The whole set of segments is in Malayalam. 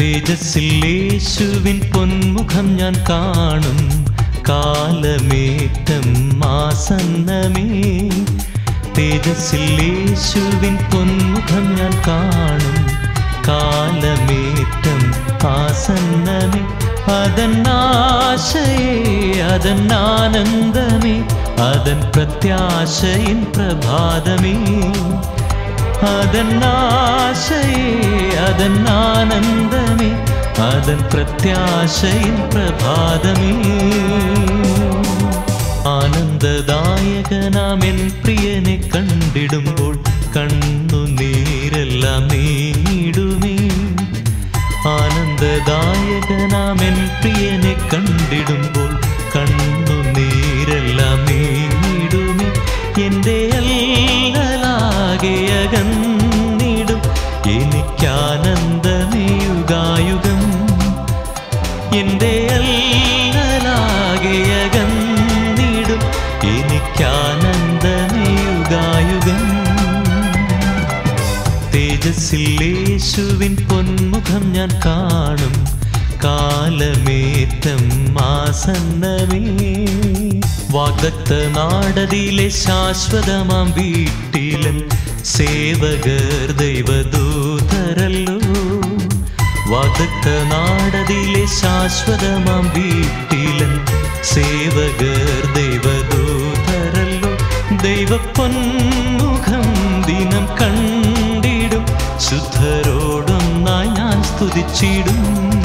തേജസ്സിൽ യേശുവിൻ പൊന്മുഖം ഞാൻ കാണും കാലമേറ്റം ആസന്നമേ തേജസ്സിൽ യേശുവിൻ പൊന്മുഖം ഞാൻ കാണും കാലമേറ്റം ആസന്നമേ അതന്നാശയേ അതന്നാനന്ദമേ അതൻ പ്രത്യാശയിൻ പ്രഭാതമേ അതന്നാശയേ അതന്നാനന്ദമേ അതൻ പ്രത്യാശയിൻ പ്രഭാതമേ ആനന്ദദായകനാമെൻ പ്രിയനെ കണ്ടിടുമ്പോൾ കണ്ണുനീരെല്ലാം നീങ്ങിടുമേ ആനന്ദദായകനാമെൻ പ്രിയനെ കണ്ടിടുമ്പോൾ കണ്ണുനീരെല്ലാം നീങ്ങിടുമേ എൻ്റെ അല്ലലാകെ അകന്നിടും എനിക്കാനന്ദമേ യുഗായുഗം എൻ്റെ അല്ലലാകെ അകന്നിടും എനിക്കാനന്ദമേ യുഗായുഗം തേജസ്സിൽ യേശുവിൻ പൊന്മുഖം ഞാൻ കാണും കാലമേറ്റം ആസന്നമേ വാഗ്ദത്ത നാടതിലെ ശാശ്വതമാം വീട്ടിലൻ സേവകർ ദൈവദൂതരല്ലോ വാഗ്ദത്ത നാടതിലെ ശാശ്വതമാം വീട്ടിലൻ സേവകർ ദൈവദൂതരല്ലോ ദൈവപ്പൊന്മുഖം ദിനം കണ്ടിടും ശുദ്ധരോടൊന്നായി ഞാൻ സ്തുതിച്ചിടും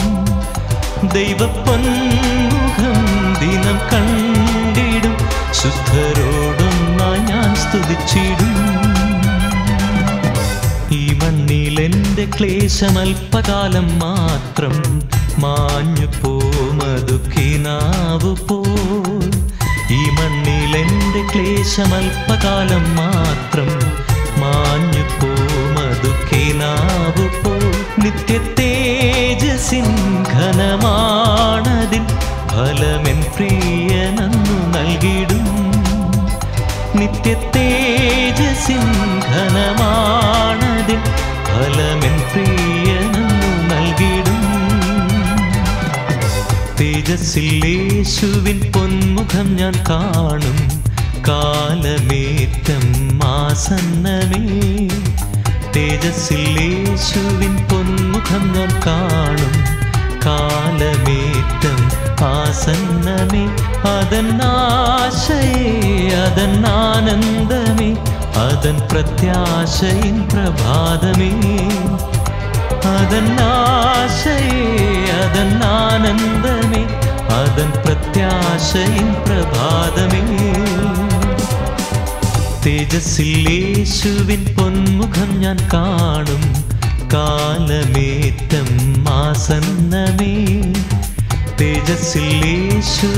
ദൈവപ്പൊന്മുഖം ദിനം കണ്ടിടും ശുദ്ധരോടൊന്നായി ഞാൻ സ്തുതിച്ചിടും ഈ മണ്ണിൽ എൻ്റെ ക്ലേശമൽപകാലം മാത്രം മാഞ്ഞു പോമതുക്കിനാവു പോൽ ഈ മണ്ണിൽ എൻ്റെ ക്ലേശമൽപകാലം മാത്രം മാഞ്ഞു പോമതുക്കിനാവു പോൽ നിത്യ തേജസിൻ ഘനമാണതിൻ ഫലമെൻ പ്രിയനന്നു നൽകിടും നിത്യ തേജസിൻ ഘനമാണതിൻ ഫലമെൻ പ്രിയനു നൽകിടും തേജസ്സിൽ യേശുവിൻ പൊന്മുഖം ഞാൻ കാണും കാലമേറ്റം ആസന്നമേ തേജസ്സിൽ യേശുവിൻ പൊന്മുഖം ഞാൻ കാണും കാലമേറ്റം ആസന്നമേ അതന്നാശയേ അതന്നാനന്ദമേ അതൻ പ്രത്യാശയിൻ പ്രഭാതമേ അതന്നാശയേ അതന്നാനന്ദമേ അതൻ പ്രത്യാശയിൻ പ്രഭാതമേ തേജസ്സിൽ യേശുവിൻ പൊന്മുഖം ഞാൻ കാണും കാലമേറ്റം ആസന്നമേ തേജസ്സിൽ യേശു